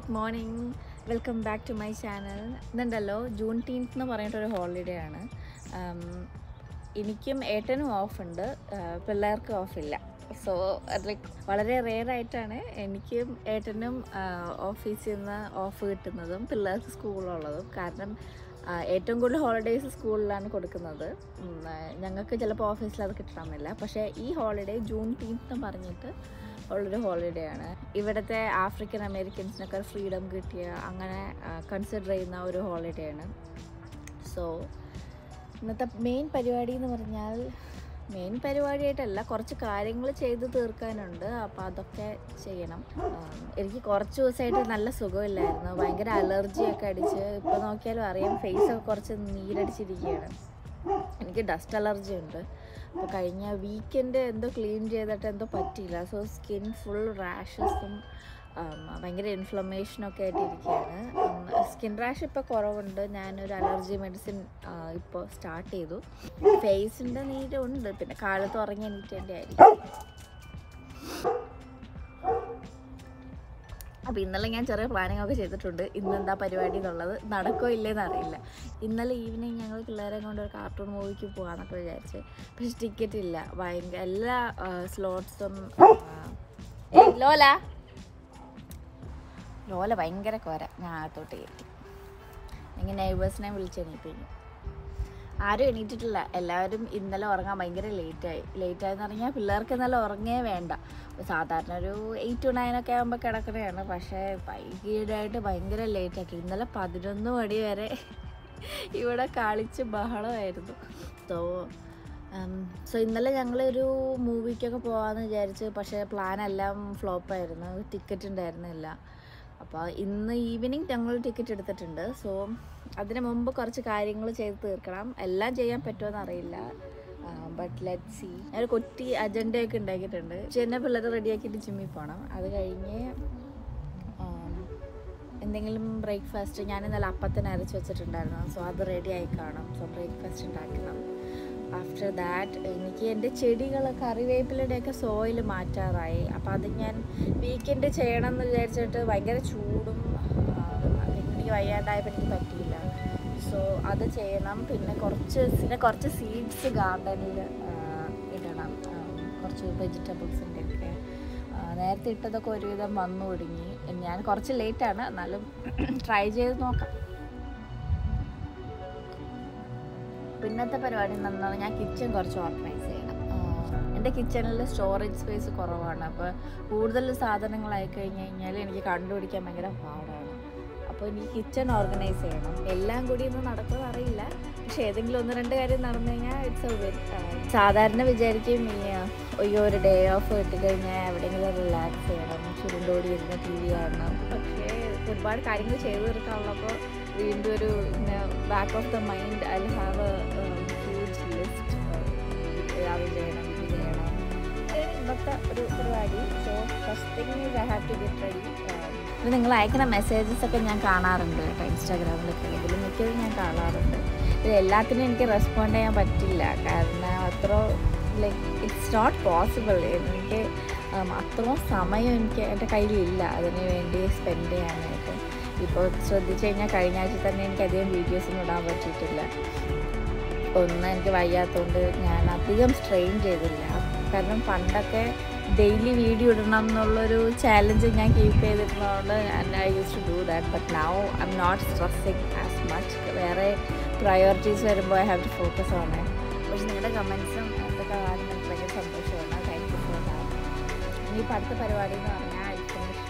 Good morning welcome back to my channel ഇന്നുണ്ടല്ലോ Juneteenth എന്ന് പറഞ്ഞിട്ടൊരു ഹോളിഡേ ആണ് ഉം, എനിക്കും ഏട്ടനും ഓഫ് ഉണ്ട് പിള്ളേർക്ക് ഓഫില്ല സോ ലൈക്ക് വളരെ റെയർ ആയിട്ടാണ് എനിക്കും ഏട്ടനും ഓഫീസിൽ നിന്ന് ഓഫ് കിട്ടുന്നതും പിള്ളേർക്ക് സ്കൂളുള്ളതും കാരണം ആ, ഏറ്റവും കൂടുതൽ ഹോളിഡേയ്സ് സ്കൂളിലാണ് കൊടുക്കുന്നത് ഉം, ആ, ഞങ്ങൾക്ക് ചിലപ്പോൾ ഓഫീസിൽ അത് കിട്ടണമെന്നില്ല പക്ഷേ ഈ ഹോളിഡേ ജൂൺ ടീൻത്ത് എന്ന് പറഞ്ഞിട്ട് ഉള്ളൊരു ഹോളിഡേ ആണ് ഇവിടുത്തെ ആഫ്രിക്കൻ അമേരിക്കൻസിനൊക്കെ ഫ്രീഡം കിട്ടിയ അങ്ങനെ കൺസിഡർ ചെയ്യുന്ന ഒരു ഹോളിഡേ ആണ് സോ ഇന്നത്തെ മെയിൻ പരിപാടി എന്ന് പറഞ്ഞാൽ മെയിൻ പരിപാടിയായിട്ടല്ല കുറച്ച് കാര്യങ്ങൾ ചെയ്ത് തീർക്കാനുണ്ട് അപ്പോൾ അതൊക്കെ ചെയ്യണം ആം, എനിക്ക് കുറച്ച് ദിവസമായിട്ട് നല്ല സുഖമില്ലായിരുന്നു ഭയങ്കര അലർജിയൊക്കെ അടിച്ച് ഇപ്പോൾ നോക്കിയാലും അറിയാം ഫേസൊക്കെ കുറച്ച് നീരടിച്ചിരിക്കുകയാണ് എനിക്ക് ഡസ്റ്റ് അലർജി ഉണ്ട് അപ്പോൾ കഴിഞ്ഞ വീക്കെൻഡ് എന്തോ ക്ലീൻ ചെയ്തിട്ട് എന്തോ പറ്റിയില്ല സോ സ്കിൻ ഫുൾ റാഷസും ഭയങ്കര ഇൻഫ്ലമേഷനൊക്കെ ആയിട്ട് ഇരിക്കുകയാണ് സ്കിൻ റാഷ് ഇപ്പോൾ കുറവുണ്ട് ഞാനൊരു അലർജി മെഡിസിൻ ഇപ്പോൾ സ്റ്റാർട്ട് ചെയ്തു ഫേസിൻ്റെ നീരുണ്ട് പിന്നെ കാലത്ത് ഉറങ്ങി എണീറ്റേൻ്റെ ആയിരിക്കും അപ്പോൾ ഇന്നലെ ഞാൻ ചെറിയ പ്ലാനിങ് ഒക്കെ ചെയ്തിട്ടുണ്ട് ഇന്ന് എന്താ പരിപാടി എന്നുള്ളത് നടക്കോ ഇല്ലേന്ന് അറിയില്ല ഇന്നലെ ഈവനിങ് ഞങ്ങൾ പിള്ളേരെ കൊണ്ട് ഒരു കാർട്ടൂൺ മൂവിക്ക് പോകാമെന്നൊക്കെ വിചാരിച്ച് പക്ഷെ ടിക്കറ്റ് ഇല്ല ഭയങ്കര എല്ലാ സ്ലോട്ട്സും ഏയ് ലോല ലോല ഭയങ്കര കോര ഞാൻ അകത്തോട്ട് കയറ്റി ഇങ്ങനെ നെയ്ബേഴ്സിനെ വിളിച്ചെണീപ്പിക്കും ആരും എണീറ്റിട്ടില്ല എല്ലാവരും ഇന്നലെ ഉറങ്ങാൻ ഭയങ്കര ലേറ്റായി ലേറ്റായെന്ന് പറഞ്ഞാൽ പിള്ളേർക്ക് ഇന്നലെ ഉറങ്ങേ വേണ്ട സാധാരണ ഒരു എയ്റ്റ് ടു നയൻ ഒക്കെ ആകുമ്പോൾ കിടക്കണതാണ് പക്ഷേ വൈകിട്ടായിട്ട് ഭയങ്കര ലേറ്റാക്കി ഇന്നലെ പതിനൊന്ന് മണി വരെ ഇവിടെ കളിച്ച് ബഹളമായിരുന്നു സോ സോ ഇന്നലെ ഞങ്ങളൊരു മൂവിക്കൊക്കെ പോകാമെന്ന് വിചാരിച്ച് പക്ഷേ പ്ലാൻ എല്ലാം ഫ്ലോപ്പായിരുന്നു ടിക്കറ്റ് ഉണ്ടായിരുന്നില്ല അപ്പോൾ ഇന്ന് ഈവനിങ് ഞങ്ങൾ ടിക്കറ്റ് എടുത്തിട്ടുണ്ട് സോ അതിന് മുമ്പ് കുറച്ച് കാര്യങ്ങൾ ചെയ്ത് തീർക്കണം എല്ലാം ചെയ്യാൻ പറ്റുമോ അറിയില്ല ബട്ട് ലെറ്റ് സി ഞാൻ ഒരു കൊറ്റി അജണ്ടയൊക്കെ ഉണ്ടാക്കിയിട്ടുണ്ട് ചെന്നെ പിള്ളേർ റെഡിയാക്കിയിട്ട് ജിമ്മിൽ പോകണം അത് കഴിഞ്ഞ് ആം, എന്തെങ്കിലും ബ്രേക്ക്ഫാസ്റ്റ് ഞാൻ ഇന്നലെ അപ്പത്തിന് അരച്ച് വെച്ചിട്ടുണ്ടായിരുന്നു സോ അത് റെഡി ആയി കാണും സോ ബ്രേക്ക്ഫാസ്റ്റ് ഉണ്ടാക്കണം ആഫ്റ്റർ ദാറ്റ് എനിക്ക് എൻ്റെ ചെടികൾ കറിവേപ്പിലയുടെയൊക്കെ സോയിൽ മാറ്റാറായി അപ്പോൾ അത് ഞാൻ വീക്കെൻഡ് ചെയ്യണം എന്ന് വിചാരിച്ചിട്ട് ഭയങ്കര ചൂടും ആ, എനിക്ക് വയ്യാണ്ടായപ്പോൾ എനിക്ക് പറ്റിയില്ല സോ അത് ചെയ്യണം പിന്നെ കുറച്ച് പിന്നെ കുറച്ച് സീഡ്സ് ഗാർഡനിൽ ഇടണം ആ, കുറച്ച് വെജിറ്റബിൾസിൻ്റെ ഒക്കെ ആ, നേരത്തെ ഇട്ടതൊക്കെ ഒരുവിധം വന്നു ഒടുങ്ങി ഞാൻ കുറച്ച് ലേറ്റാണ് എന്നാലും ട്രൈ ചെയ്ത് നോക്കാം പിന്നത്തെ പരിപാടി എന്താണെന്ന് ഞാൻ കിച്ചൺ കുറച്ച് ഓർഗനൈസ് ചെയ്യണം ആ, എൻ്റെ കിച്ചണിൽ സ്റ്റോറേജ് സ്പേസ് കുറവാണ് അപ്പോൾ കൂടുതൽ സാധനങ്ങളായി കഴിഞ്ഞ് കഴിഞ്ഞാൽ എനിക്ക് കണ്ടുപിടിക്കാൻ ഭയങ്കര പാടാണ് അപ്പോൾ എനിക്ക് കിച്ചൺ ഓർഗനൈസ് ചെയ്യണം എല്ലാം കൂടി ഒന്നും നടക്കുമെന്ന് അറിയില്ല പക്ഷേ ഏതെങ്കിലും ഒന്ന് രണ്ട് കാര്യം നടന്നു കഴിഞ്ഞാൽ ഇറ്റ്സ് എ വെരി സാധാരണ വിചാരിക്കും ഈ ആ, അയ്യോ ഒരു ഡേ ഓഫ് കിട്ടിക്കഴിഞ്ഞാൽ എവിടെയെങ്കിലും റിലാക്സ് ചെയ്യണം ചുരുണ്ടോടി ഇരുന്ന് ടി വി കാണണം പക്ഷേ ഒരുപാട് കാര്യങ്ങൾ ചെയ്തു തീർക്കാനുള്ളപ്പോൾ വീണ്ടും ഒരു back of the mind I have a huge list അത് ചെയ്യണം ഇത് ചെയ്യണം ഇതാണ് ഇന്നത്തെ ഒരു പരിപാടി so first thing is I have to get ready ഇത് നിങ്ങൾ അയക്കുന്ന മെസ്സേജസ് ഒക്കെ ഞാൻ കാണാറുണ്ട് കേട്ടോ ഇൻസ്റ്റാഗ്രാമിലൊക്കെ ആണെങ്കിൽ മിക്കതും ഞാൻ കാണാറുണ്ട് ഇത് എല്ലാത്തിനും എനിക്ക് റെസ്പോണ്ട് ചെയ്യാൻ പറ്റില്ല കാരണം അത്ര ലൈക്ക് ഇറ്റ്സ് നോട്ട് പോസിബിൾ എനിക്ക് ഉം, അത്രയും സമയം എനിക്ക് എൻ്റെ കയ്യിലില്ല അതിന് വേണ്ടി സ്പെൻഡ് ചെയ്യാനായിട്ട് ഇപ്പോൾ ശ്രദ്ധിച്ചു കഴിഞ്ഞാൽ കഴിഞ്ഞ ആഴ്ച തന്നെ എനിക്ക് അധികം വീഡിയോസ് ഒന്നും ഇടാൻ പറ്റിയിട്ടില്ല ഒന്ന് എനിക്ക് വയ്യാത്തതുകൊണ്ട് ഞാൻ അധികം സ്ട്രെയിൻ ചെയ്തില്ല കാരണം പണ്ടൊക്കെ ഡെയിലി വീഡിയോ ഇടണം എന്നുള്ളൊരു ചാലഞ്ച് ഞാൻ കീപ്പ് ചെയ്തിരുന്നതുകൊണ്ട് I use to do that but now I'm not stressing as much വേറെ പ്രയോറിറ്റീസ് വരുമ്പോൾ I have to focus on it പക്ഷെ നിങ്ങളുടെ കമൻസും എന്തൊക്കെ കാണാൻ എനിക്ക് ഭയങ്കര സന്തോഷമാണ് താങ്ക് യു ഫോർ ദാറ്റ് ഇനിയിപ്പോൾ അടുത്ത പരിപാടി എന്ന് പറഞ്ഞാൽ I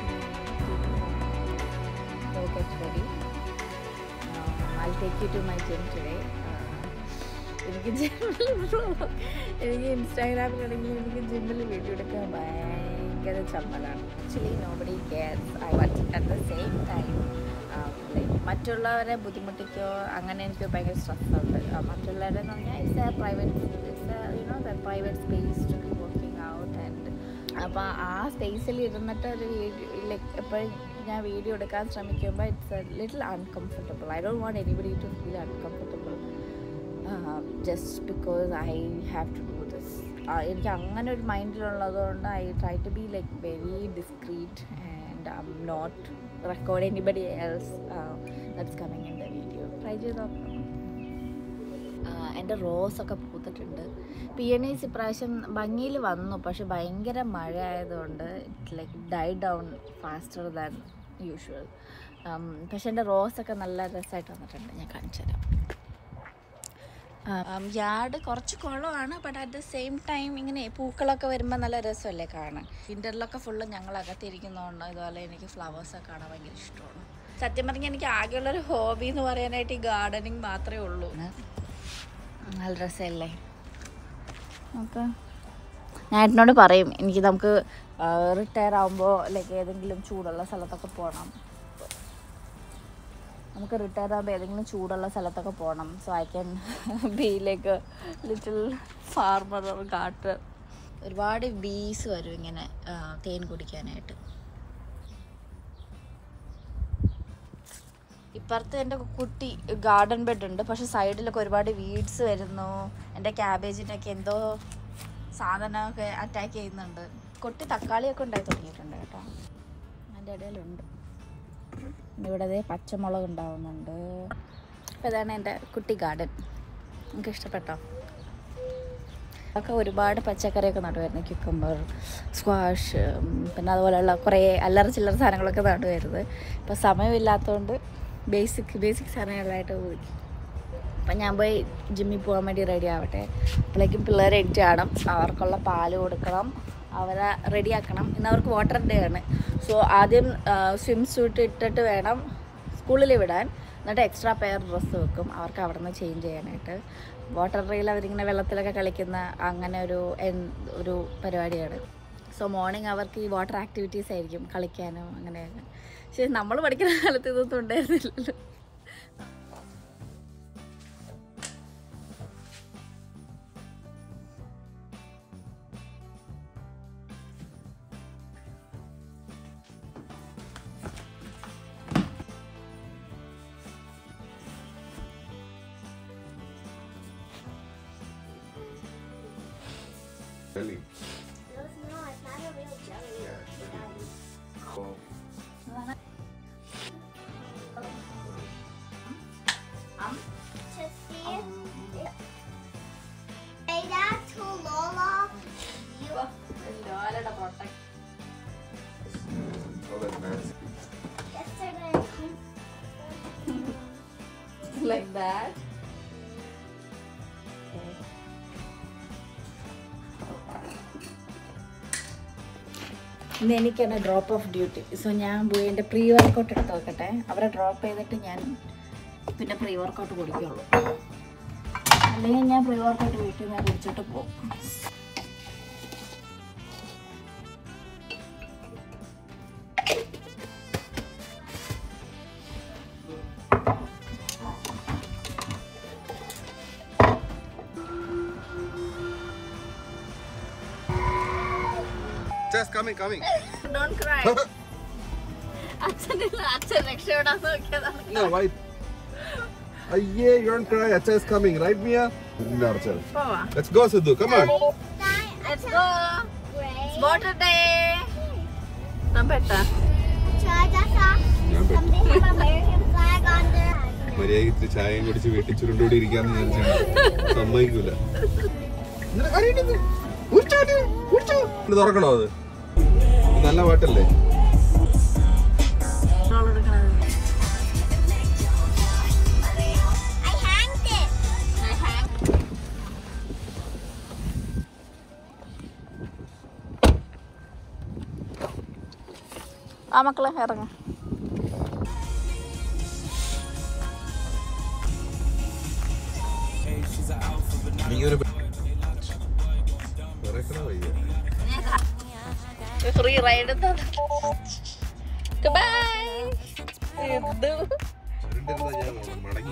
go get ready. Um, I'll take you to my gym today. Uh, എനിക്ക് ജിമ്മിൽ എനിക്ക് ഇൻസ്റ്റാഗ്രാമിലാണെങ്കിൽ എനിക്ക് ജിമ്മിൽ വീഡിയോ എടുക്കാൻ ഭയങ്കര ചമ്മലാണ് actually nobody cares I watch at the same time like മറ്റുള്ളവരെ ബുദ്ധിമുട്ടിക്കോ അങ്ങനെ എനിക്ക് ഭയങ്കര സ്ട്രെസ് ഉണ്ട് ആ, മറ്റുള്ളവരെന്ന് പറഞ്ഞാൽ it's a private it's you know the private space to be working out and അപ്പോൾ ആ സ്പേസിൽ ഇരുന്നിട്ട് ഒരു വീഡിയോ ലൈക്ക് എപ്പോഴും ഞാൻ വീഡിയോ എടുക്കാൻ ശ്രമിക്കുമ്പോൾ it's a little uncomfortable I don't want anybody to feel uncomfortable just because I have to do this എനിക്ക് അങ്ങനെ ഒരു മൈൻഡിലുള്ളത് കൊണ്ട് I try to be like very discreet and I'm not record anybody else that's coming in the video try ചെയ്ത് നോക്കണം ആ, എൻ്റെ റോസൊക്കെ പൂത്തിട്ടുണ്ട് പിയണീസ് ഇപ്രാവശ്യം ഭംഗിയിൽ വന്നു പക്ഷെ ഭയങ്കര മഴ ആയതുകൊണ്ട് it like die down faster than usual പക്ഷെ എൻ്റെ റോസൊക്കെ നല്ല രസമായിട്ട് വന്നിട്ടുണ്ട് ഞാൻ കാണിച്ചു തരാം യാർഡ് കുറച്ച് കുളമാണ് but at the same time ഇങ്ങനെ പൂക്കളൊക്കെ വരുമ്പോൾ നല്ല രസമല്ലേ കാണാൻ വിൻ്ററിലൊക്കെ ഫുള്ള് ഞങ്ങൾ അകത്തിരിക്കുന്നതുകൊണ്ട് ഇതുപോലെ എനിക്ക് ഫ്ലവേഴ്സൊക്കെ കാണാൻ ഭയങ്കര ഇഷ്ടമാണ് സത്യം പറഞ്ഞാൽ എനിക്ക് ആകെയുള്ളൊരു ഹോബി എന്ന് പറയാനായിട്ട് ഈ ഗാർഡനിങ് മാത്രമേ ഉള്ളൂ നല്ല രസമല്ലേ നമുക്ക് ഞാൻ ഏട്ടനോട് പറയും എനിക്ക് നമുക്ക് റിട്ടയർ ആകുമ്പോൾ ലൈക്ക് ഏതെങ്കിലും ചൂടുള്ള സ്ഥലത്തൊക്കെ പോകണം നമുക്ക് റിട്ടയർ ആകുമ്പോൾ ഏതെങ്കിലും ചൂടുള്ള സ്ഥലത്തൊക്കെ പോകണം so I can be like little farmer garden ഒരുപാട് ബീസ് വരും ഇങ്ങനെ ആ, തേൻ കുടിക്കാനായിട്ട് ഇപ്പുറത്ത് എൻ്റെ കുട്ടി ഗാർഡൻ ബെഡ് ഉണ്ട് പക്ഷെ സൈഡിലൊക്കെ ഒരുപാട് വീഡ്സ് വരുന്നു എൻ്റെ ക്യാബേജിനൊക്കെ എന്തോ സാധനമൊക്കെ അറ്റാക്ക് ചെയ്യുന്നുണ്ട് കൊട്ടി തക്കാളിയൊക്കെ ഉണ്ടായി തുടങ്ങിയിട്ടുണ്ട് കേട്ടോ അതിൻ്റെ ഇടയിലുണ്ട് പിന്നെ ഇവിടെ ദേ പച്ചമുളക് ഉണ്ടാവുന്നുണ്ട് അപ്പോൾ ഇതാണ് എൻ്റെ കുട്ടി ഗാർഡൻ നിങ്ങൾക്ക് ഇഷ്ടപ്പെട്ടോ ഒക്കെ ഒരുപാട് പച്ചക്കറിയൊക്കെ നടുവായിരുന്നു ക്യുക്കമ്പർ സ്ക്വാഷ് പിന്നെ അതുപോലെയുള്ള കുറേ അല്ലറ ചില്ലറ സാധനങ്ങളൊക്കെ നടുവായിരുന്നു ഇപ്പോൾ സമയമില്ലാത്തതുകൊണ്ട് ബേസിക് ബേസിക് സാധനങ്ങളായിട്ട് പോയി അപ്പം ഞാൻ പോയി ജിമ്മിൽ പോകാൻ വേണ്ടി റെഡി ആവട്ടെ അപ്പോഴേക്കും പിള്ളേരെ എഡിറ്റ് ചെയ്യണം അവർക്കുള്ള പാല് കൊടുക്കണം അവരെ റെഡിയാക്കണം ഇന്ന് അവർക്ക് വാട്ടർ ഡേ ആണ് സോ ആദ്യം സ്വിം സൂട്ട് ഇട്ടിട്ട് വേണം സ്കൂളിൽ വിടാൻ എന്നിട്ട് എക്സ്ട്രാ പെയർ ഡ്രസ്സ് വെക്കും അവർക്ക് അവിടെ നിന്ന് ചേഞ്ച് ചെയ്യാനായിട്ട് വാട്ടർ ഡേയിൽ അവരിങ്ങനെ വെള്ളത്തിലൊക്കെ കളിക്കുന്ന അങ്ങനെ ഒരു എൻ- ഒരു പരിപാടിയാണ് സോ മോർണിംഗ് അവർക്ക് ഈ വാട്ടർ ആക്ടിവിറ്റീസ് ആയിരിക്കും കളിക്കാനും അങ്ങനെയൊക്കെ പക്ഷേ നമ്മൾ പഠിക്കുന്ന കാലത്ത് ഇതൊന്നും ഉണ്ടായിരുന്നില്ലല്ലോ Jelly. No, it's not. It's not a real jelly. Cool. To see it. Say that to Lola. You. Oh, that's nice. Yesterday. like that. ഇന്ന് എനിക്കാണ് ഡ്രോപ്പ് ഓഫ് ഡ്യൂട്ടി സോ ഞാൻ പോയി എൻ്റെ പ്രീ വർക്കൗട്ട് എടുത്ത് നോക്കട്ടെ അവരെ ഡ്രോപ്പ് ചെയ്തിട്ട് ഞാൻ പിന്നെ പ്രീ വർക്കൗട്ട് കുടിക്കുള്ളൂ അല്ലെങ്കിൽ ഞാൻ പ്രീ വർക്കൗട്ട് വീട്ടിൽ നിന്ന് കുടിച്ചിട്ട് പോകും Just coming, coming. Don't cry അച്ഛനില്ല അച്ഛൻ രക്ഷപ്പെടാൻ നോക്കിയതാണ് No, wait. Uh, yeah, you don't cry. Acha is coming, right, Mia? No, Acha. പോവാ Let's go, Sidhu. Come on. Let's go Great. Water day പെട്ടാ Try that off. ഞാൻ Um, they have American flag on their. മര്യാദയ്ക്ക് ഇത്തിരി ചായയും കുടിച്ച് വീട്ടിൽ ചുരുണ്ടോടി ഇരിക്കാന്ന് വിചാരിച്ചാണ് സമ്മതിക്കൂല എന്നിട്ട് കരയരുത്. ഉരിച്ചോടി, ഉരിച്ചോ. ഇത് തുറക്കണോ അത് ഇത് നല്ല പാട്ടല്ലേ I hanged it. ആ മക്കളെ ഇറങ്ങ നീ ഒരു വിറക്കണ വയ്യ ഫ്രീ റൈഡ് ബൈ എന്ത് ചുരുണ്ടിരുന്നാ ഞാൻ മടങ്ങി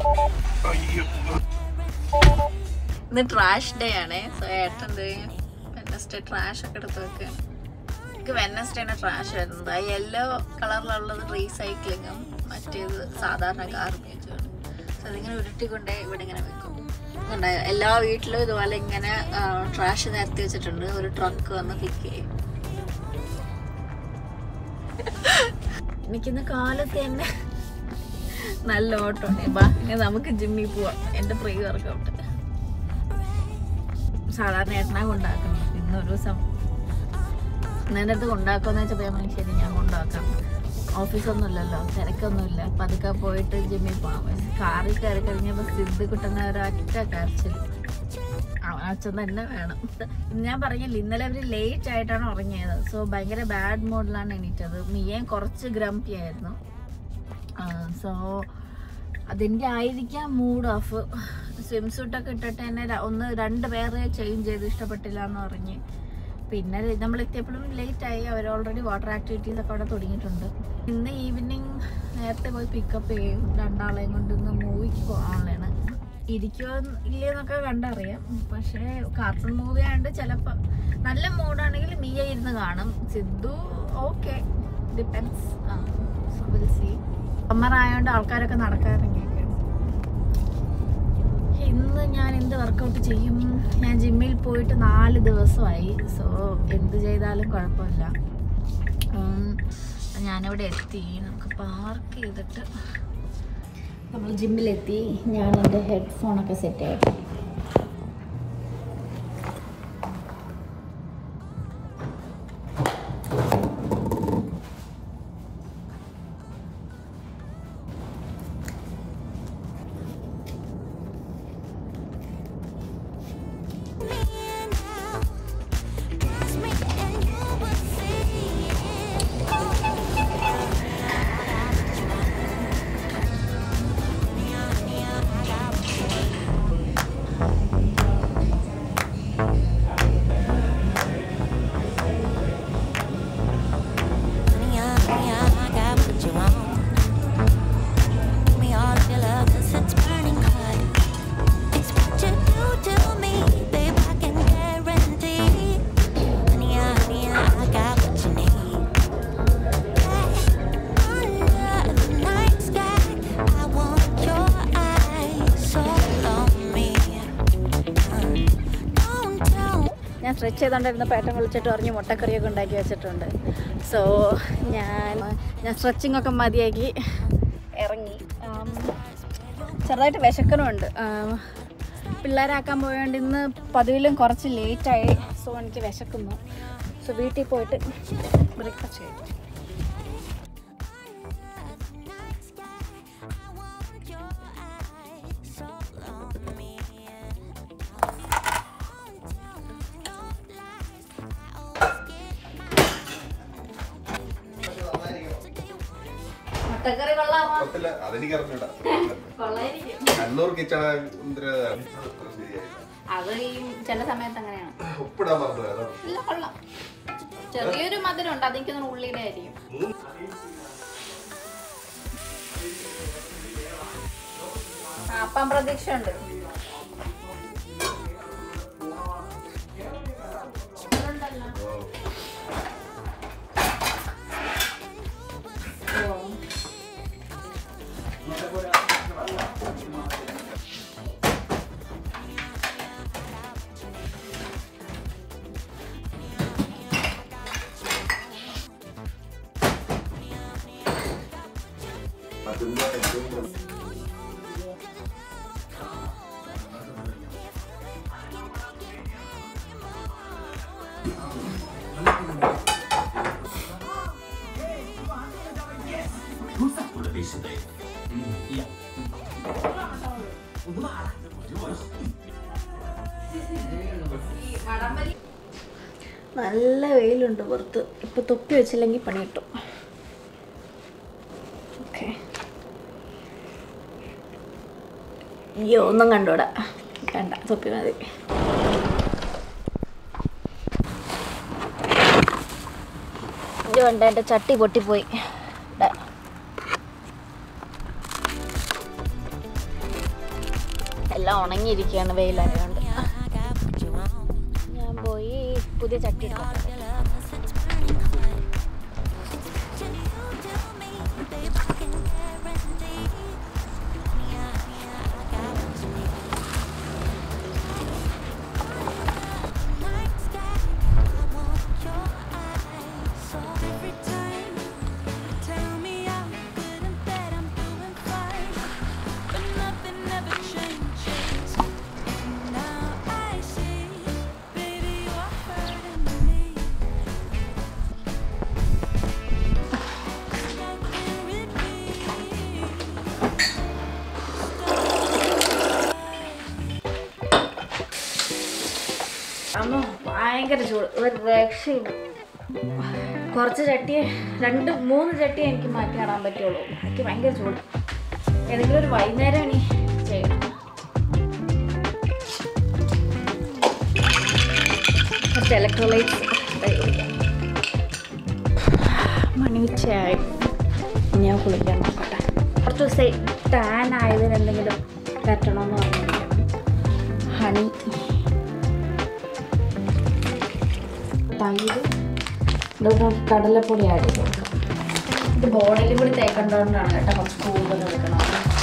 ഇന്ന് ട്രാഷ് ഡേ ആണ് സോ ഏട്ടൻ വെനസ്ഡേ ട്രാഷ് ഒക്കെ എടുത്ത് വെക്കുക എനിക്ക് വെനസ്ഡേനെ ട്രാഷ് വരുന്നത് ആ യെല്ലോ കളറിലുള്ളത് റീസൈക്ലിങ്ങും മറ്റേത് സാധാരണ ഗാർബേജും സോ അതിങ്ങനെ ഉരുട്ടിക്കൊണ്ടേ ഇവിടെ ഇങ്ങനെ വെക്കും ഉണ്ട് എല്ലാ വീട്ടിലും ഇതുപോലെ ഇങ്ങനെ ട്രാഷ് നിരത്തി വെച്ചിട്ടുണ്ട് ഒരു ട്രക്ക് വന്ന് പിക്ക് ചെയ്യും എനിക്കിന്ന് കാലത്ത് തന്നെ നല്ല ഓട്ടമുണ്ട് ബാ ഇനി നമുക്ക് ജിമ്മിൽ പോവാം എൻ്റെ പ്രീ വർക്കൗട്ട് സാധാരണ ഏട്ടനാ കൊണ്ടാക്കണം ഇന്ന് ഒരു ദിവസം എൻ്റെ അടുത്ത് കൊണ്ടാക്കുമെന്ന് വെച്ചപ്പോൾ ഞാൻ പറഞ്ഞു, ശരി ഞാൻ കൊണ്ടാക്കാം ഓഫീസൊന്നും ഇല്ലല്ലോ തിരക്കൊന്നുമില്ല പതുക്കെ പോയിട്ട് ജിമ്മിൽ പോകാം പക്ഷെ കാറിൽ കയറി കഴിഞ്ഞപ്പോൾ സിദ്ധ് കിട്ടുന്ന ഒരൊറ്റ കരച്ചിൽ അവൻ അച്ഛൻ തന്നെ വേണം ഞാൻ പറഞ്ഞില്ല ഇന്നലെ അവർ ലേറ്റ് ആയിട്ടാണ് ഉറങ്ങിയത് സോ ഭയങ്കര ബാഡ് മോഡിലാണ് എണീറ്റത് മിയേം കുറച്ച് ഗ്രംപി ആയിരുന്നു സോ അതിൻ്റെ ആയിരിക്കാം മൂഡ് ഓഫ് സ്വിം സൂട്ടൊക്കെ ഇട്ടിട്ട് തന്നെ ര- ഒന്ന് രണ്ട് പേരെ ചേഞ്ച് ചെയ്ത് ഇഷ്ടപ്പെട്ടില്ല എന്ന് പറഞ്ഞ് പിന്നെ നമ്മൾ എത്തിയപ്പോഴും ലേറ്റ് ആയി അവർ ഓൾറെഡി വാട്ടർ ആക്ടിവിറ്റീസ് ഒക്കെ അവിടെ തുടങ്ങിയിട്ടുണ്ട് ഇന്ന് ഈവനിങ് നേരത്തെ പോയി പിക്കപ്പ് ചെയ്യും രണ്ടാളെയും കൊണ്ട് ഇന്ന് മൂവിക്ക് പോകാനുള്ളതാണ് ഇരിക്കുമോ ഇല്ലയെന്നൊക്കെ കണ്ടറിയാം പക്ഷേ കാർട്ടൂൺ മൂവി ആയതുകൊണ്ട് ചിലപ്പോൾ നല്ല മൂഡാണെങ്കിൽ മിയ ഇരുന്ന് കാണും സിദ്ധു ഓക്കെ ഡിപ്പെൻസ് ആ സി സമ്മർ ആയതുകൊണ്ട് ആൾക്കാരൊക്കെ നടക്കാറിറങ്ങിയൊക്കെയാണ് ഇന്ന് ഞാൻ എന്ത് വർക്കൗട്ട് ചെയ്യും ഞാൻ ജിമ്മിൽ പോയിട്ട് നാല് ദിവസമായി സോ എന്ത് ചെയ്താലും കുഴപ്പമില്ല ഉം, ഞാനിവിടെ എത്തി നമുക്ക് പാർക്ക് ചെയ്തിട്ട് നമ്മൾ ജിമ്മിലെത്തി ഞാൻ എൻ്റെ ഹെഡ്ഫോണൊക്കെ സെറ്റ് ചെയ്യട്ടെ ഞാൻ സ്ട്രെച്ച് ചെയ്തുകൊണ്ടിരുന്ന പേട്ടൻ വിളിച്ചിട്ട് പറഞ്ഞ് മുട്ടക്കറിയൊക്കെ ഉണ്ടാക്കി വെച്ചിട്ടുണ്ട് സോ ഞാൻ ഞാൻ സ്ട്രെച്ചിങ് ഒക്കെ മതിയാക്കി ഇറങ്ങി ആം, ചെറുതായിട്ട് വിശക്കണമുണ്ട് ആം, പിള്ളേരാക്കാൻ പോയോണ്ട് ഇന്ന് പതിവിലും കുറച്ച് ലേറ്റായി സോ എനിക്ക് വിശക്കുന്നു സോ വീട്ടിൽ പോയിട്ട് ബ്രേക്ക്ഫാസ്റ്റ് കഴിക്കും മുട്ടക്കറി കൊള്ളാമോ പറ്റില്ല അതെനിക്ക് അറിഞ്ഞൂടാ കൊള്ളായിരിക്കും കണ്ണൂർ കിച്ചണ അത് ഈ ചില സമയത്ത് അങ്ങനെയാണ് ഉപ്പിടാൻ പറഞ്ഞു അതാണ് ഇല്ല കൊള്ളാം ചെറിയൊരു മധുരം ഉണ്ട് അതെനിക്ക് തോന്നുന്നു ഉള്ളിയുടെ ആയിരിക്കും ആ, അപ്പം പ്രതീക്ഷ ഉണ്ട് നല്ല വെയിലുണ്ട് പുറത്ത് ഇപ്പൊ തൊപ്പി വെച്ചില്ലെങ്കിൽ പണി കിട്ടും ഓക്കെ അയ്യോ ഒന്നും കണ്ടോടാ വേണ്ട തൊപ്പി മതി ഇത് വേണ്ട എൻ്റെ ചട്ടി പൊട്ടിപ്പോയി ദാ. എല്ലാം ഉണങ്ങിയിരിക്കുകയാണ് വെയിലായതുകൊണ്ട് ഞാൻ പോയി പുതിയ ചട്ടി എടുക്കാം Every time you tell me ഭയങ്കര ചൂട് ഒരു രക്ഷയില്ല കുറച്ച് ചട്ടി രണ്ട് മൂന്ന് ചട്ടി എനിക്ക് മാറ്റി നടാൻ പറ്റുള്ളൂ എനിക്ക് ഭയങ്കര ചൂട് ഏതെങ്കിലും ഒരു വൈകുന്നേരം ഇനി ചെയ്യണം കുറച്ച് ഇലക്ട്രോലൈറ്റ്സ് മണി ഉച്ചയായി ഞാൻ കുളിക്കാൻ നോക്കട്ടെ കുറച്ച് ദിവസമായി ടാൻ ആയതിന് എന്തെങ്കിലും പറ്റണമെന്ന് പറഞ്ഞിരിക്കാം ഹണി തൈര് ഇതൊക്കെ കടലപ്പൊടി ആഡ് ചെയ്ത് കൊടുക്കാം ഇത് ബോഡിയിൽ കൂടി തേക്കേണ്ടതുകൊണ്ടാണ് കേട്ടോ കുറച്ച് കൂടുതൽ എടുക്കണം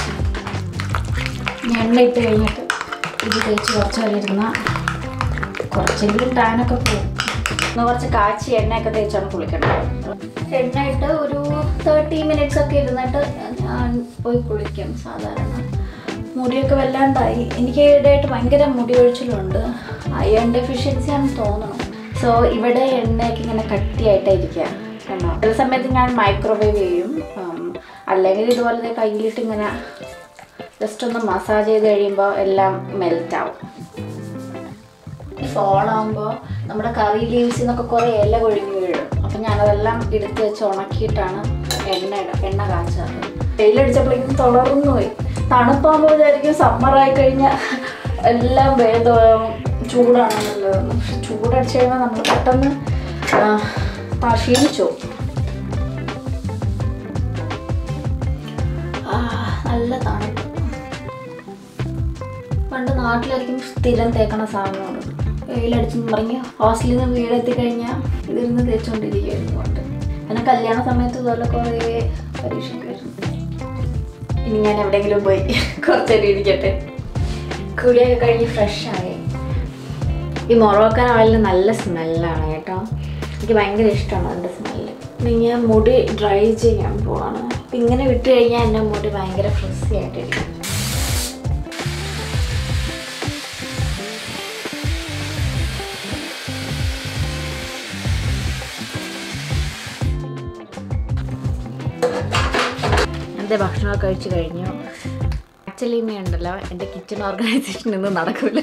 ഞാൻ എണ്ണ ഇട്ട് കഴിഞ്ഞിട്ട് ഇത് തേച്ച് കുറച്ച് നേരം ഇരുന്നാൽ കുറച്ചെങ്കിലും ടാനൊക്കെ പോകും ഒന്ന് കുറച്ച് കാച്ചി എണ്ണയൊക്കെ തേച്ചാണ് കുളിക്കേണ്ടത് എണ്ണ ഇട്ട് ഒരു തേർട്ടി മിനിറ്റ്സ് ഒക്കെ ഇരുന്നിട്ട് ഞാൻ പോയി കുളിക്കും സാധാരണ മുടിയൊക്കെ വല്ലാണ്ടായി എനിക്ക് ഈയിടെയായിട്ട് ഭയങ്കര മുടി ഒഴിച്ചിലുണ്ട് അയൺ ഡെഫിഷ്യൻസി ആണെന്ന് തോന്നണം സോ ഇവിടെ എണ്ണയൊക്കെ ഇങ്ങനെ കട്ടിയായിട്ടായിരിക്കുക കണ്ടോ ചില സമയത്ത് ഞാൻ മൈക്രോവേവ് ചെയ്യും ഉം, അല്ലെങ്കിൽ ഇതുപോലെ ദേ കയ്യിലിട്ട് ഇങ്ങനെ ജസ്റ്റ് ഒന്ന് മസാജ് ചെയ്ത് കഴിയുമ്പോൾ എല്ലാം മെൽറ്റ് ആവും ഫോൾ ആകുമ്പോൾ നമ്മുടെ കറി ലീവ്സിൽ നിന്നൊക്കെ കുറേ ഇല കൊഴിഞ്ഞ് വീഴും അപ്പം ഞാനതെല്ലാം എടുത്ത് വെച്ച് ഉണക്കിയിട്ടാണ് എണ്ണ ഇട എണ്ണ കാച്ചാറ് വെയിലടിച്ചപ്പോഴേക്കും തളർന്നു പോയി തണുപ്പാകുമ്പോൾ വിചാരിക്കും സമ്മറായി കഴിഞ്ഞാൽ എല്ലാം ഭേദം ചൂടാണെന്നുള്ളത് പക്ഷെ ചൂടടിച്ച് കഴിയുമ്പോൾ നമ്മൾ പെട്ടെന്ന് ആ, ത- ക്ഷീണിച്ചു പോകും. ആ, നല്ല തണുപ്പ് പണ്ട് നാട്ടിലായിരിക്കും സ്ഥിരം തേക്കണ സാധനമാണ് വെയിലടിച്ചെന്ന് പറഞ്ഞ് ഹോസ്റ്റലിൽ നിന്ന് വീടെത്തി കഴിഞ്ഞാൽ ഇതിരുന്ന് തേച്ചുകൊണ്ടിരിക്കുകയായിരുന്നു പണ്ട് പിന്നെ കല്യാണ സമയത്ത് ഇതുപോലെ കുറേ പരീക്ഷയ്ക്ക് വരുന്നു ഇനി ഞാൻ എവിടെയെങ്കിലും പോയി കുറച്ചേരം ഇരിക്കട്ടെ കുളിയൊക്കെ കഴിഞ്ഞ് ഫ്രഷായി ഈ മൊറോക്കൻ ഓയിലിന് നല്ല സ്മെല്ലാണ് കേട്ടോ എനിക്ക് ഭയങ്കര ഇഷ്ടമാണ് അതിൻ്റെ സ്മെല്ല് ഇനി ഞാൻ മുടി ഡ്രൈ ചെയ്യാൻ പോവാണ് അപ്പം ഇങ്ങനെ വിട്ട് കഴിഞ്ഞാൽ എൻ്റെ മുടി ഭയങ്കര ഫ്രഷി ആയിട്ടിരിക്കും എൻ്റെ ഭക്ഷണമൊക്കെ കഴിച്ച് കഴിഞ്ഞു ആക്ച്വലി ഇനി ഉണ്ടല്ലോ എൻ്റെ കിച്ചൺ ഓർഗനൈസേഷൻ ഒന്നും നടക്കില്ല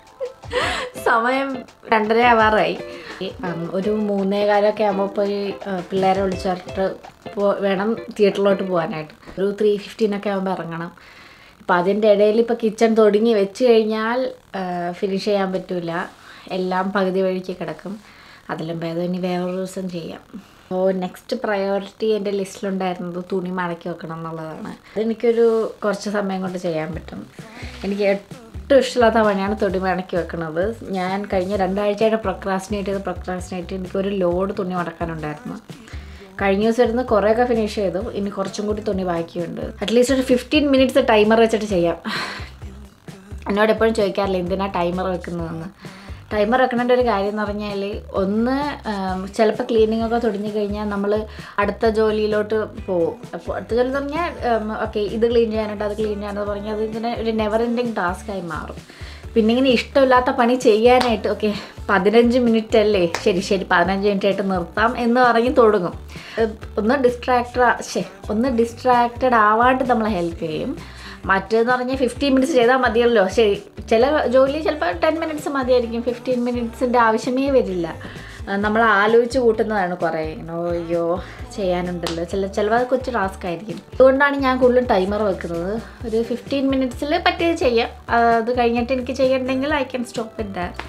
സമയം രണ്ടര ആവാറായി ഉം, ഒരു മൂന്നേ കാലമൊക്കെ ആകുമ്പോൾ പോയി ആ, പിള്ളേരെ വിളിച്ചിട്ട് പോ വേണം തിയേറ്ററിലോട്ട് പോകാനായിട്ട് ഒരു ത്രീ ഫിഫ്റ്റീനൊക്കെ ആകുമ്പോൾ ഇറങ്ങണം അപ്പം അതിൻ്റെ ഇടയിൽ ഇപ്പോൾ കിച്ചൺ തുടങ്ങി വെച്ച് കഴിഞ്ഞാൽ ഫിനിഷ് ചെയ്യാൻ പറ്റില്ല എല്ലാം പകുതി വഴിക്ക് കിടക്കും അതിലും ഭേദം ഇനി വേറൊരു ദിവസം ചെയ്യാം അപ്പോൾ നെക്സ്റ്റ് പ്രയോറിറ്റി എൻ്റെ ലിസ്റ്റിലുണ്ടായിരുന്നത് തുണി മടക്കി വെക്കണം എന്നുള്ളതാണ് അതെനിക്കൊരു കുറച്ച് സമയം കൊണ്ട് ചെയ്യാൻ പറ്റും എനിക്ക് ഒട്ടും ഇഷ്ടമില്ലാത്ത പണിയാണ് തുണി മടക്കി വെക്കുന്നത് ഞാൻ കഴിഞ്ഞ രണ്ടാഴ്ചയായിട്ട് പ്രൊക്രാസിനേറ്റ് ചെയ്ത് പ്രൊക്രാസിനേറ്റ് എനിക്കൊരു ലോഡ് തുണി മടക്കാനുണ്ടായിരുന്നു കഴിഞ്ഞ ദിവസം ഇരുന്ന് കുറേയൊക്കെ ഫിനിഷ് ചെയ്തു ഇനി കുറച്ചും കൂടി തുണി ബാക്കിയുണ്ട് അറ്റ്ലീസ്റ്റ് ഒരു ഫിഫ്റ്റീൻ മിനിറ്റ്സ് ടൈമർ വെച്ചിട്ട് ചെയ്യാം എന്നോട് എപ്പോഴും ചോദിക്കാറില്ല എന്തിനാ ടൈമർ വെക്കുന്നതെന്ന് ടൈമർ വെക്കണേണ്ട ഒരു കാര്യം എന്ന് പറഞ്ഞാൽ ഒന്ന് ചിലപ്പോൾ ക്ലീനിങ് ഒക്കെ തുടങ്ങി കഴിഞ്ഞാൽ നമ്മൾ അടുത്ത ജോലിയിലോട്ട് പോകും അപ്പോൾ അടുത്ത ജോലി എന്ന് പറഞ്ഞാൽ ഓക്കെ ഇത് ക്ലീൻ ചെയ്യാനുണ്ട് അത് ക്ലീൻ ചെയ്യാനെന്ന് പറഞ്ഞാൽ അത് ഇങ്ങനെ ഒരു നെവർ എൻഡിങ് ടാസ്ക്കായി മാറും പിന്നെ ഇങ്ങനെ ഇഷ്ടമില്ലാത്ത പണി ചെയ്യാനായിട്ട് ഓക്കെ പതിനഞ്ച് മിനിറ്റ് അല്ലേ ശരി ശരി പതിനഞ്ച് മിനിറ്റ് ആയിട്ട് നിർത്താം എന്ന് പറഞ്ഞ് തുടങ്ങും ഏഹ് ഒന്ന് ഡിസ്ട്രാക്ടഡ് ശേ ഒന്ന് ഡിസ്ട്രാക്റ്റഡ് ആവാണ്ട് നമ്മളെ ഹെൽപ്പ് ചെയ്യും മറ്റേന്ന് പറഞ്ഞാൽ ഫിഫ്റ്റീൻ മിനിറ്റ്സ് ചെയ്താൽ മതിയല്ലോ ശരി ചില ജോലി ചിലപ്പോൾ ടെൻ മിനിറ്റ്സ് മതിയായിരിക്കും ഫിഫ്റ്റീൻ മിനിറ്റ്സിൻ്റെ ആവശ്യമേ വരില്ല ആ, നമ്മൾ ആലോചിച്ച് കൂട്ടുന്നതാണ് കുറേ ഇങ്ങനെ, ഓ, അയ്യോ ചെയ്യാനുണ്ടല്ലോ ചില ചിലപ്പോൾ കൊച്ചു ടാസ്ക് ആയിരിക്കും അതുകൊണ്ടാണ് ഞാൻ കൂടുതലും ടൈമർ വെക്കുന്നത് ഒരു ഫിഫ്റ്റീൻ മിനിറ്റ്സിൽ പറ്റിയത് ചെയ്യാം ആ, അത് കഴിഞ്ഞിട്ട് എനിക്ക് ചെയ്യണമെങ്കിൽ I can stop in that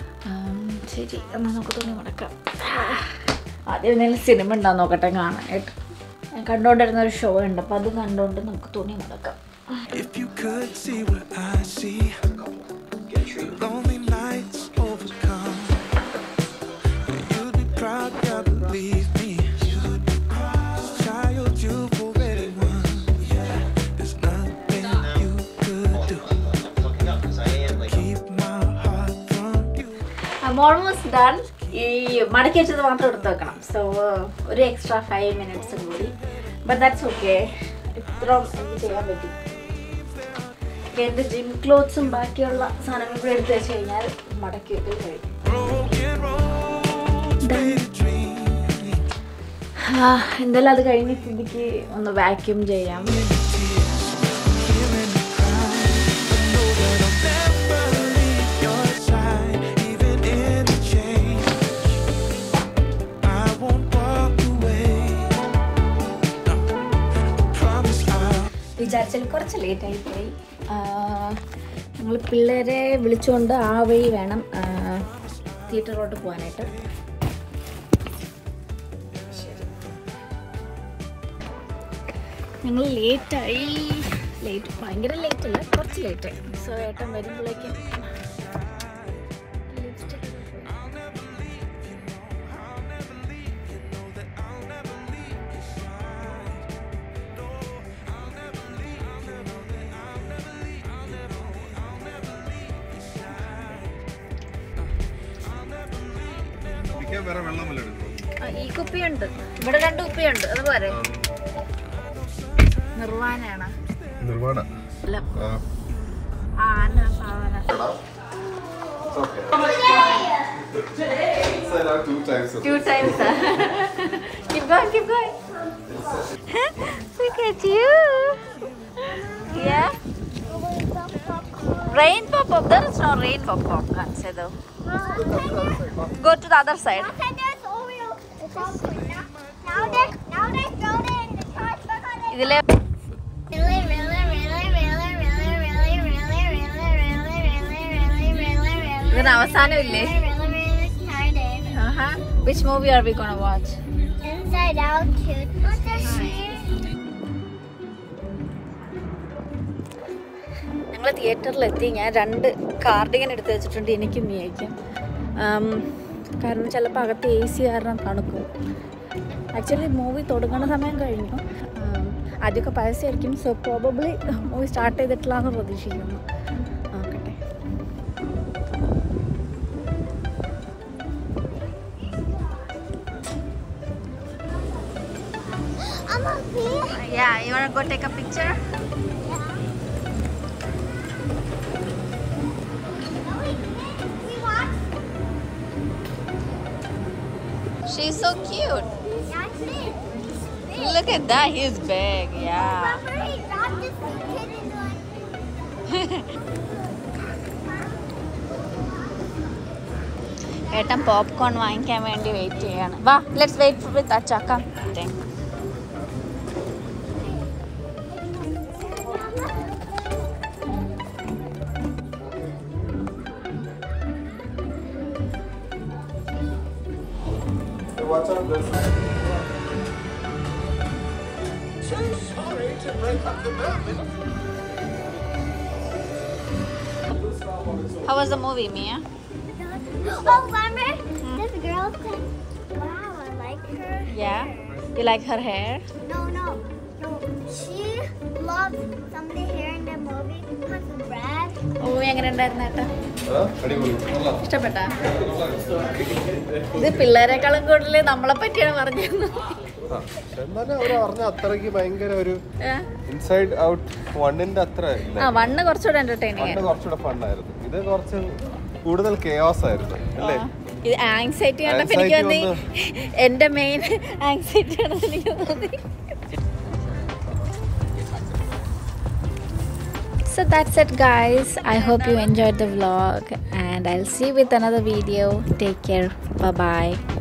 ശരി എന്നാൽ നമുക്ക് തുണി മുടക്കാം ആദ്യം എന്തെങ്കിലും സിനിമ ഉണ്ടാകും നോക്കട്ടെ കാണാനായിട്ട് ഞാൻ കണ്ടുകൊണ്ടിരുന്ന ഒരു ഷോ ഉണ്ട് അപ്പോൾ അത് കണ്ടുകൊണ്ട് നമുക്ക് തുണി മുടക്കാം If you could see what I see, lonely nights overcome. You'd be proud, God, believe me. You'd be proud. Child, you've already won. There's nothing you could do. Keep my heart from you. Almost done ഈ മടക്കി വെച്ചത് മാത്രം എടുത്ത് വെക്കണം so ഒരു extra five മിനിറ്റ്സും കൂടി but that's okay ഇത്രയും എനിക്ക് ചെയ്യാൻ പറ്റി എൻ്റെ ജിം ക്ലോത്ത്സും ബാക്കിയുള്ള സാധനങ്ങളും കൂടി എടുത്ത് വെച്ച് കഴിഞ്ഞാൽ മടക്കി വെക്കൽ കഴിയും Broken road, made a dream. ആ, എന്തായാലും അത് കഴിഞ്ഞ സ്ഥിതിക്ക് ഒന്ന് വാക്യൂം ചെയ്യാം Feeling the crowd. I know that I'll never leave your side, even in the change. വിചാരിച്ചാൽ കുറച്ച് ലേറ്റായി പോയി ഞങ്ങൾ പിള്ളേരെ വിളിച്ചുകൊണ്ട് ആ വഴി വേണം തിയേറ്ററിലോട്ട് പോകാനായിട്ട് ഞങ്ങൾ ലേറ്റായി ലേറ്റ് ഭയങ്കര ലേറ്റ് അല്ല കുറച്ച് ലേറ്റ് സോ ഏട്ടൻ വരുമ്പോഴേക്കും ലിപ്സ്റ്റിക് കുടിക്കാൻ വേറെ വെള്ളം വല്ല എടുക്കണോ ഈ കുപ്പിയുണ്ട് ഇവിടെ രണ്ട് കുപ്പിയുണ്ട് അതുപോലെ നിർവാനാണ് നിർവാണ അല്ല ആ ആന സാധന It's okay. Said out two times. Two times. keep going, keep going. Look at you. Yeah. Rain pop up. There is no rain pop up. Can't say though. Go to the other side. Okay, there's Oreo popcorn. Now, now they now they throw it in the trash because ഇതിലെ Really, really, really, really, really, really, really, really, really, really, really, really, really, ഇതിന് അവസാനമില്ലേ really, really excited. Uh-huh. Which movie are we gonna watch? Inside Out too. What's the shit? ഞങ്ങൾ തിയേറ്ററിലെത്തി ഞാൻ രണ്ട് cardigan എടുത്ത് വെച്ചിട്ടുണ്ട് എനിക്കും മിയയ്ക്കും ആം, കാരണം ചിലപ്പോൾ അകത്ത് എ സി കാരണം തണുക്കും ആക്ച്വലി മൂവി തുടങ്ങുന്ന സമയം കഴിഞ്ഞു ആം, ആദ്യമൊക്കെ പരസ്യമായിരിക്കും സോ പ്രോബബ്ലി മൂവി സ്റ്റാർട്ട് ചെയ്തിട്ടില്ല എന്ന് പ്രതീക്ഷിക്കുന്നു നോക്കട്ടെ I'm up here. Yeah, you wanna go take a picture? We watched. She's so cute. That's it. Look at that, he's big. Yeah. Remember he dropped this kid into like ഏട്ടൻ popcorn വാങ്ങിക്കാൻ വേണ്ടി wait ചെയ്യാണ് വാ let's wait with അച്ചാക്ക Watch out, this. How was the movie, Mia? Oh, remember? This girl said, wow, I like her. Yeah. You like her hair? No, no, no. She loves somebody here in the movie because of Brad. Movie എങ്ങനെ ഉണ്ടായിരുന്നു ഏട്ടാ ആ, അടിപൊളി. കൊള്ളാം. ഇഷ്ടപ്പെട്ടാ ഇത് പിള്ളേരെക്കാളും കൂടുതൽ നമ്മളെ പറ്റിയാണ് പറഞ്ഞത് ആ, പക്ഷെ എന്നാലും അവര് പറഞ്ഞ അത്രയ്ക്ക് ഭയങ്കര ഒരു ഇൻസൈഡ് ഔട്ട് വണ്ണിന്റെ അത്ര ഇല്ല ആ വണ്ണ് കുറച്ചുകൂടെ എന്റർടൈനിങ് വണ്ണ് കുറച്ചുകൂടെ ഫണ്ണായിരുന്നു ഇത് കുറച്ച് കൂടുതൽ കെയോസ് ആയിരുന്നു അല്ലേ ഇത് ആങ്സൈറ്റി കണ്ടപ്പോ എനിക്ക് Anxiety തോന്നി എന്റെ മെയിൻ ആങ്സൈറ്റി ആണെന്ന് എനിക്ക് തോന്നി So that's it guys. I hope you enjoyed the vlog and I'll see you with another video. Take care. Bye bye.